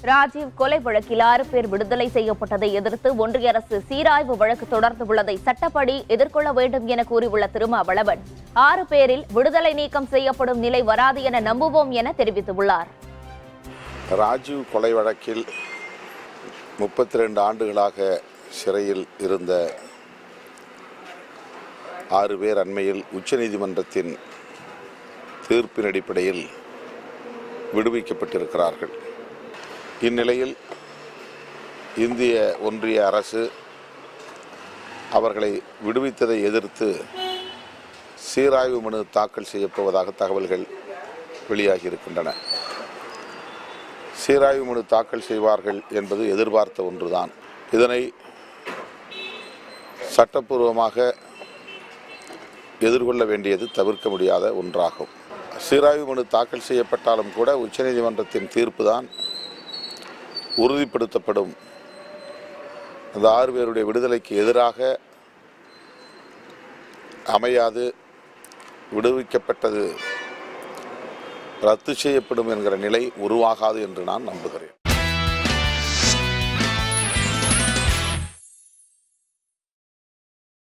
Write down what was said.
ராஜீவ் கொலை வழக்கில் ஆறு பேர் விடுதலை செய்யப்பட்டதை எதிர்த்து ஒன்றிய அரசு சீராய்வு வழக்கு தொடர்ந்துள்ளதை சட்டப்படி எதிர்கொள்ள வேண்டும் என கூறியுள்ள திருமாவளவன் ஆறு பேரில் விடுதலை நீக்கம் செய்யப்படும் நிலை வராது என நம்புவோம் என தெரிவித்துள்ளார் ராஜீவ் கொலை வழக்கில் முப்பத்தி ரெண்டு ஆண்டுகளாக சிறையில் இருந்த ஆறு பேர் அண்மையில் உச்சநீதிமன்றத்தின் தீர்ப்பின் அடிப்படையில் விடுவிக்கப்பட்டிருக்கிறார்கள் இந்நிலையில் இந்திய ஒன்றிய அரசு அவர்களை விடுவித்ததை எதிர்த்து சீராய்வு மனு தாக்கல் செய்யப்போவதாக தகவல்கள் வெளியாகியிருக்கின்றன சீராய்வு மனு தாக்கல் செய்வார்கள் என்பது எதிர்பார்த்த ஒன்றுதான் இதனை சட்டப்பூர்வமாக எதிர்கொள்ள வேண்டியது தவிர்க்க முடியாத ஒன்றாகும் சீராய்வு மனு தாக்கல் செய்யப்பட்டாலும் கூட உச்சநீதிமன்றத்தின் தீர்ப்பு தான் உறுதிப்படுத்தப்படும் அந்த ஆறு பேருடைய விடுதலைக்கு எதிராக அமையாது விடுவிக்கப்பட்டது ரத்து செய்யப்படும் என்கிற நிலை உருவாகாது என்று நான் நம்புகிறேன்